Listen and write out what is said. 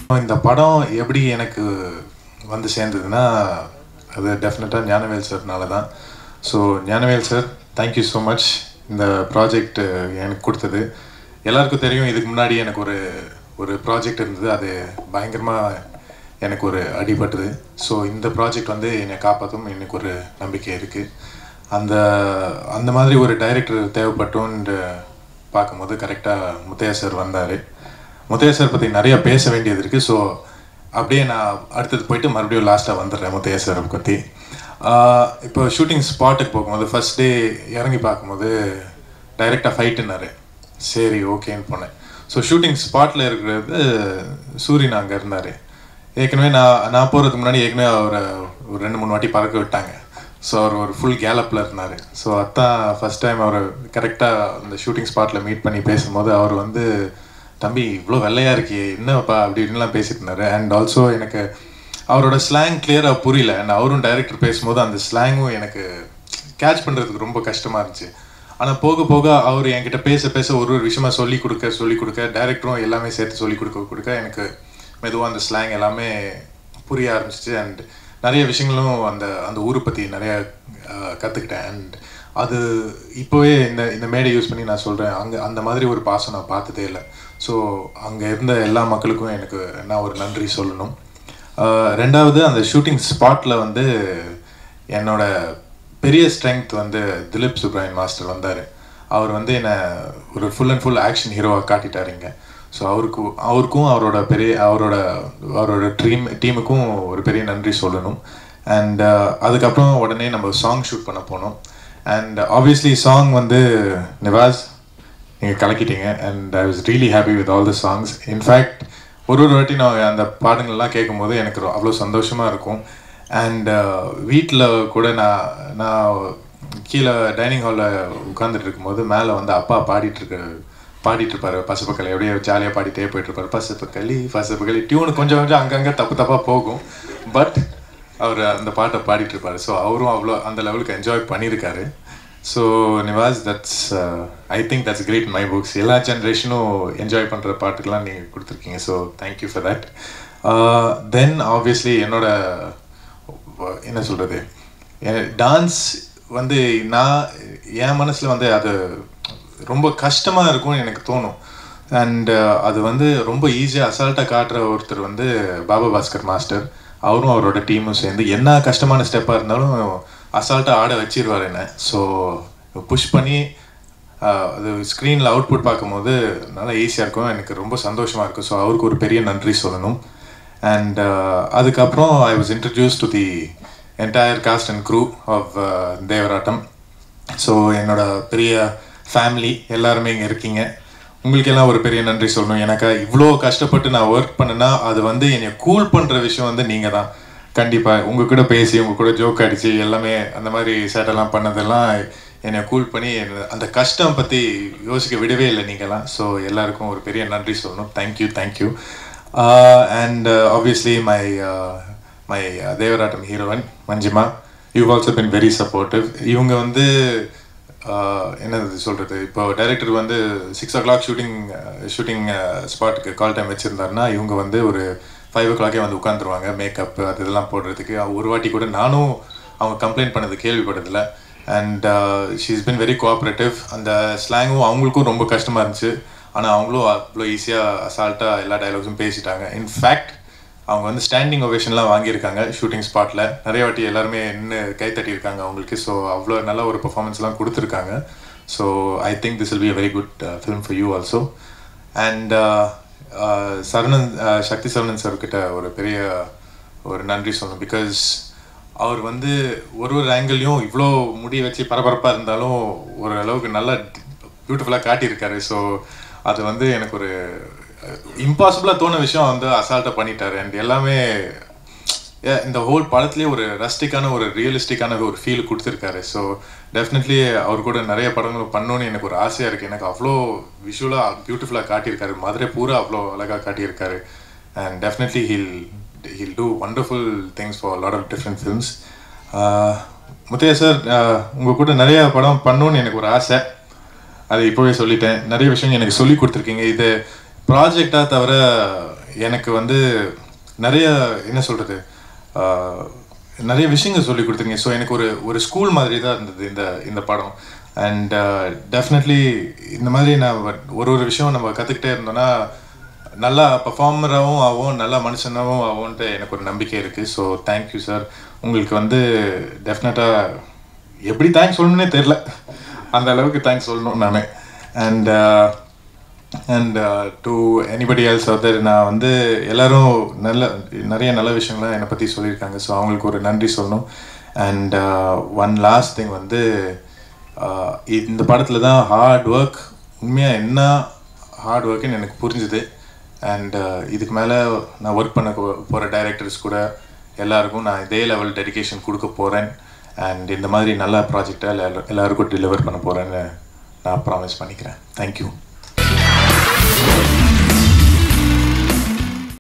இந்த படம் எப்படி எனக்கு வந்து சேர்ந்ததுன்னா அது டெஃபினட்டாக ஞானவேல் சார்னால தான் so Gnanavel sir thank you so much இந்த ப்ராஜெக்ட் எனக்கு கொடுத்தது எல்லாருக்கும் தெரியும் இதுக்கு முன்னாடி எனக்கு ஒரு ஒரு ப்ராஜெக்ட் இருந்தது அது பயங்கரமாக எனக்கு ஒரு அடிபட்டது ஸோ இந்த ப்ராஜெக்ட் வந்து என்னை காப்பாற்றும் எனக்கு ஒரு நம்பிக்கை இருக்குது அந்த அந்த மாதிரி ஒரு டைரக்டர் தேவைப்பட்டோன்னு பார்க்கும்போது கரெக்டாக முத்தையா சார் வந்தார் முத்தையா சார் பற்றி நிறைய பேச வேண்டியது இருக்குது ஸோ அப்படியே நான் அடுத்தது போயிட்டு மறுபடியும் லாஸ்ட்டாக வந்துடுறேன் முத்தையா சார் பற்றி இப்போ ஷூட்டிங் ஸ்பாட்டுக்கு போகும்போது ஃபர்ஸ்ட் டே இறங்கி பார்க்கும்போது டைரெக்டாக ஃபைட்டுனாரு சரி ஓகேன்னு போனேன் ஸோ ஷூட்டிங் ஸ்பாட்டில் இருக்கிறது சூரியன் அங்கே இருந்தார் ஏற்கனவே நான் நான் போகிறதுக்கு முன்னாடி ஏற்கனவே அவரை ஒரு ரெண்டு மூணு வாட்டி பறக்க விட்டாங்க ஸோ அவர் ஒரு ஃபுல் கேலப்பில் இருந்தார் ஸோ அதான் ஃபஸ்ட் டைம் அவர் கரெக்டாக அந்த ஷூட்டிங் ஸ்பாட்டில் மீட் பண்ணி பேசும்போது அவர் வந்து தம்பி இவ்வளோ வெள்ளையாக இருக்கியே என்னப்பா அப்படி இப்படின்லாம் பேசிட்டு இருந்தாரு அண்ட் ஆல்சோ எனக்கு அவரோட ஸ்லாங் கிளியராக புரியல அண்ட் அவரும் டைரக்டர் பேசும்போது அந்த ஸ்லாங்கும் எனக்கு கேட்ச் பண்ணுறதுக்கு ரொம்ப கஷ்டமாக இருந்துச்சு ஆனால் போக போக அவர் என்கிட்ட பேச பேச ஒரு ஒரு விஷயமா சொல்லி கொடுக்க சொல்லி கொடுக்க டைரக்டரும் எல்லாமே சேர்த்து சொல்லி கொடுக்க கொடுக்க எனக்கு மெதுவாக அந்த ஸ்லாங் எல்லாமே புரிய ஆரம்பிச்சிச்சு அண்ட் நிறைய விஷயங்களும் அந்த அந்த ஊரை பற்றி நிறைய கற்றுக்கிட்டேன் அண்ட் அது இப்போவே இந்த இந்த மேடை யூஸ் பண்ணி நான் சொல்கிறேன் அங்கே அந்த மாதிரி ஒரு பாசம் நான் பார்த்ததே இல்லை ஸோ அங்கே இருந்த எல்லா மக்களுக்கும் எனக்கு நான் ஒரு நன்றி சொல்லணும் ரெண்டாவது அந்த ஷூட்டிங் ஸ்பாட்டில் வந்து என்னோட பெரிய ஸ்ட்ரென்த் வந்து திலீப் சுப்ராயன் மாஸ்டர் வந்தார் அவர் வந்து என்னை ஒரு ஃபுல் அண்ட் ஃபுல் ஆக்ஷன் ஹீரோவாக காட்டிட்டாருங்க ஸோ அவருக்கு அவருக்கும் அவரோட பெரிய அவரோட அவரோட ட்ரீம் டீமுக்கும் ஒரு பெரிய நன்றி சொல்லணும் அண்ட் அதுக்கப்புறம் உடனே நம்ம சாங் ஷூட் பண்ண போனோம் அண்ட் ஆப்வியஸ்லி சாங் வந்து நிவாஸ் நீங்கள் கலக்கிட்டீங்க and I was really happy with all the songs in fact ஒரு ஒரு வாட்டி நான் அந்த பாடங்கள்லாம் கேட்கும்போது எனக்கு அவ்வளோ சந்தோஷமாக இருக்கும் அண்ட் வீட்டில் கூட நான் நான் கீழே டைனிங் ஹாலில் உட்காந்துட்டு இருக்கும்போது மேலே வந்து அப்பா பாடிட்டு இருக்க பாடிட்டு இருப்பாரு பசுப்பக்களி அப்படியே ஜாலியாக பாடிட்டே போயிட்டு இருப்பாரு பசுப்பக்களி பசுப்பக்களி டியூன் கொஞ்சம் கொஞ்சம் அங்கங்கே தப்பு தப்பாக போகும் பட் அவர் அந்த பாட்டை பாடிட்டு இருப்பாரு ஸோ அவரும் அவ்வளோ அந்த லெவலுக்கு என்ஜாய் பண்ணியிருக்காரு so Nivas that's I think that's great my books எல்லா ஜென்ரேஷனும் என்ஜாய் பண்ணுற பாட்டுக்கெல்லாம் நீங்கள் கொடுத்துருக்கீங்க so thank you for that then obviously என்னோட என்ன சொல்கிறது டான்ஸ் வந்து நான் என் மனசில் வந்து அது ரொம்ப கஷ்டமாக இருக்கும்னு எனக்கு தோணும் அண்ட் அது வந்து ரொம்ப ஈஸியாக அசால்ட்டாக காட்டுற ஒருத்தர் வந்து பாபா பாஸ்கர் மாஸ்டர் அவரும் அவரோட டீமும் சேர்ந்து என்ன கஷ்டமான ஸ்டெப்பாக இருந்தாலும் அசால்ட்டாக ஆட வச்சிருவார் என்ன ஸோ புஷ் பண்ணி அது ஸ்க்ரீனில் அவுட்புட் பார்க்கும்போது நல்லா ஈஸியாக இருக்கும் எனக்கு ரொம்ப சந்தோஷமாக இருக்கும் ஸோ அவருக்கு ஒரு பெரிய நன்றி சொல்லணும் அண்ட் அதுக்கப்புறம் I was introduce to the entire cast and crew of Devarattam so என்னோட பெரிய ஃபேமிலி எல்லாருமே இங்கே இருக்கீங்க உங்களுக்கெல்லாம் ஒரு பெரிய நன்றி சொல்லணும் எனக்கு இவ்வளோ கஷ்டப்பட்டு நான் ஒர்க் பண்ணேன்னா அது வந்து என்னை கூல் பண்ணுற விஷயம் வந்து நீங்கள் தான் கண்டிப்பாக உங்கள் கூட பேசி உங்கள் கூட ஜோக் அடித்து எல்லாமே அந்த மாதிரி சேட்டெல்லாம் பண்ணதெல்லாம் என்னை கூல் பண்ணி அந்த கஷ்டம் பற்றி யோசிக்க விடவே இல்லை நீங்கள்லாம் ஸோ எல்லாருக்கும் ஒரு பெரிய நன்றி சொல்லணும் thank you thank you and obviously my my Devarattam heroine Manjima you also been very supportive இவங்க வந்து என்னது சொல்கிறது இப்போ டைரக்டர் வந்து six o'clock shooting shooting ஸ்பாட்டுக்கு கால் டைம் வச்சுருந்தாருன்னா இவங்க வந்து ஒரு ஃபைவ் ஓ கிளாக்கே வந்து உட்காந்துருவாங்க மேக்கப் அது இதெல்லாம் போடுறதுக்கு ஒரு வாட்டி கூட நானும் அவங்க கம்ப்ளைண்ட் பண்ணது கேள்விப்பட்டதில்ல and she is been very cooperative அந்த ஸ்லாங்கும் அவங்களுக்கும் ரொம்ப கஷ்டமாக இருந்துச்சு ஆனால் அவங்களும் அவ்வளோ ஈஸியாக அசால்ட்டாக எல்லா டைலாக்ஸும் பேசிட்டாங்க இன்ஃபேக்ட் அவங்க வந்து ஸ்டாண்டிங் ஒவேஷன்லாம் வாங்கியிருக்காங்க ஷூட்டிங் ஸ்பாட்டில் நிறைய வாட்டி எல்லாருமே நின்று கை தட்டியிருக்காங்க அவங்களுக்கு ஸோ அவ்வளோ நல்ல ஒரு பர்ஃபார்மன்ஸ்லாம் கொடுத்துருக்காங்க so I think this will be a very good film for you also and Saranan Sakthi Saranan சார்கிட்ட ஒரு பெரிய ஒரு நன்றி சொல்லணும் பிகாஸ் அவர் வந்து ஒரு ஒரு ஆங்கிள்லையும் இவ்வளோ முடி வச்சு பரபரப்பாக இருந்தாலும் ஒரு அளவுக்கு நல்லா பியூட்டிஃபுல்லாக காட்டியிருக்காரு ஸோ அது வந்து எனக்கு ஒரு இம்பாசிபிளாக தோண விஷயம் வந்து அசால்ட்டாக பண்ணிட்டாரு அண்ட் எல்லாமே இந்த ஹோல் படத்துலேயே ஒரு ரஸ்டிக்கான ஒரு ரியலிஸ்டிக்கான ஒரு ஃபீல் கொடுத்துருக்காரு ஸோ டெஃபினெட்லி அவர் கூட நிறைய படங்கள் பண்ணணும்னு எனக்கு ஒரு ஆசையாக இருக்குது எனக்கு அவ்வளோ விஷுவலாக பியூட்டிஃபுல்லாக காட்டியிருக்காரு மதுரை பூரா அவ்வளோ அழகாக காட்டியிருக்காரு and definitely he'll he'll do wonderful things for lot of different films Muthaiya sir உங்கள் கூட நிறைய படம் பண்ணணும்னு எனக்கு ஒரு ஆசை அதை இப்போவே சொல்லிட்டேன் நிறைய விஷயம் எனக்கு சொல்லி கொடுத்துருக்கீங்க இது ப்ராஜெக்டாக தவிர எனக்கு வந்து நிறைய என்ன சொல்கிறது நிறைய விஷயங்கள் சொல்லி கொடுத்துருங்க ஸோ எனக்கு ஒரு ஒரு ஸ்கூல் மாதிரி தான் இருந்தது இந்த இந்த படம் அண்ட் டெஃபினெட்லி இந்த மாதிரி நான் ஒரு ஒரு விஷயம் நம்ம கற்றுக்கிட்டே இருந்தோம்னா நல்லா பர்ஃபார்மராகவும் ஆகும் நல்லா மனுஷனாகவும் ஆகும்ன்ட்டு எனக்கு ஒரு நம்பிக்கை இருக்குது ஸோ தேங்க்யூ சார் உங்களுக்கு வந்து டெஃபினட்டாக எப்படி தேங்க்ஸ் சொல்லணும்னே தெரில அந்த அளவுக்கு தேங்க்ஸ் சொல்லணும் நான் and and to anybody else other நான் வந்து எல்லாரும் நல்ல நிறைய நல்ல விஷயங்கள்லாம் என்னை பற்றி சொல்லியிருக்காங்க ஸோ அவங்களுக்கு ஒரு நன்றி சொல்லணும் அண்ட் ஒன் லாஸ்ட் திங் வந்து uh, இந்த படத்தில் தான் ஹார்ட் ஒர்க் உண்மையாக என்ன ஹார்ட் ஒர்க்குன்னு எனக்கு புரிஞ்சுது அண்ட் இதுக்கு மேலே நான் ஒர்க் பண்ண போகிற டைரக்டர்ஸ் கூட எல்லாருக்கும் நான் இதே லெவல் டெடிகேஷன் கொடுக்க போகிறேன் அண்ட் இந்த மாதிரி நல்ல ப்ராஜெக்டை எல்லாருக்கும் டெலிவர் பண்ண போகிறேன்னு நான் ப்ராமிஸ் பண்ணிக்கிறேன் தேங்க்யூ